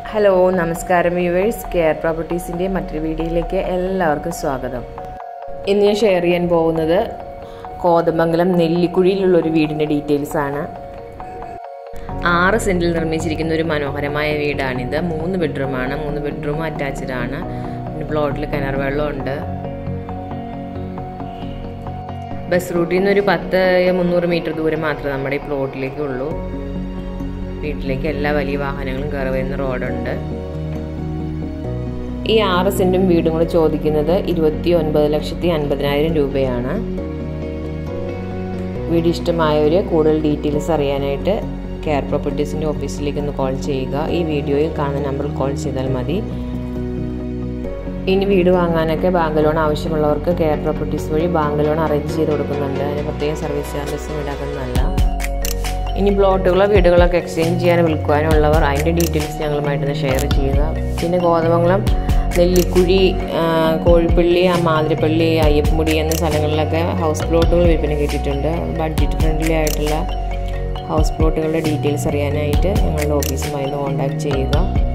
hello നമസ്കാരം viewers care പ്രോപ്പർട്ടീസിൻ്റെ മറ്റൊരു വീഡിയോയിലേക്ക് എല്ലാവർക്കും സ്വാഗതം ഇന്ന് ഞാൻ ഷെയർ ചെയ്യാൻ പോകുന്നത് കോതമംഗലം നെല്ലിക്കുഴിയിലുള്ള ഒരു വീടിൻ്റെ ഡീറ്റെയിൽസ് ആണ് ആറ് സെൻറ്റിൽ നിർമ്മിച്ചിരിക്കുന്ന ഒരു മനോഹരമായ വീടാണിത് മൂന്ന് ബെഡ്റൂമാണ് മൂന്ന് ബെഡ്റൂം അറ്റാച്ച്ഡ് ആണ് പിന്നെ പ്ലോട്ടിൽ കിണർ വെള്ളമുണ്ട് ബസ് റൂട്ടിൽ നിന്ന് ഒരു പത്ത് മുന്നൂറ് മീറ്റർ ദൂരം മാത്രമേ നമ്മുടെ ഈ പ്ലോട്ടിലേക്ക് ഉള്ളൂ വീട്ടിലേക്ക് എല്ലാ വലിയ വാഹനങ്ങളും കയറി വരുന്ന റോഡുണ്ട് ഈ ആറ് സെൻറ്റും വീടും കൂടെ ചോദിക്കുന്നത് ഇരുപത്തി ഒൻപത് ലക്ഷത്തി അൻപതിനായിരം രൂപയാണ് വീട് ഇഷ്ടമായവർ കൂടുതൽ ഡീറ്റെയിൽസ് അറിയാനായിട്ട് കെയർ പ്രോപ്പർട്ടീസിൻ്റെ ഓഫീസിലേക്ക് ഒന്ന് കോൾ ചെയ്യുക ഈ വീഡിയോയിൽ കാണുന്ന നമ്പറിൽ കോൾ ചെയ്താൽ മതി ഇനി വീട് വാങ്ങാനൊക്കെ ബാങ്ക് ലോൺ ആവശ്യമുള്ളവർക്ക് കെയർ പ്രോപ്പർട്ടീസ് വഴി ബാങ്ക് ലോൺ അറേഞ്ച് ചെയ്ത് കൊടുക്കുന്നുണ്ട് അതിന് പ്രത്യേക സർവീസ് ചാർജസും ഈടാക്കുന്നതല്ല ഇനി പ്ലോട്ടുകളോ വീടുകളൊക്കെ എക്സ്ചേഞ്ച് ചെയ്യാൻ വിൽക്കുവാനുള്ളവർ അതിൻ്റെ ഡീറ്റെയിൽസ് ഞങ്ങളുമായിട്ടൊന്ന് ഷെയർ ചെയ്യുക പിന്നെ കോതമംഗലം നെല്ലിക്കുഴി കോഴിപ്പള്ളി മാതിരപ്പള്ളി അയ്യപ്പമുടി എന്ന സ്ഥലങ്ങളിലൊക്കെ ഹൗസ് പ്ലോട്ടുകൾ വിൽപ്പന കിട്ടിയിട്ടുണ്ട് ബഡ്ജറ്റ് ഫ്രണ്ട്ലി ആയിട്ടുള്ള ഹൗസ് പ്ലോട്ടുകളുടെ ഡീറ്റെയിൽസ് അറിയാനായിട്ട് ഞങ്ങളുടെ ഓഫീസുമായി ഒന്ന് കോൺടാക്ട് ചെയ്യുക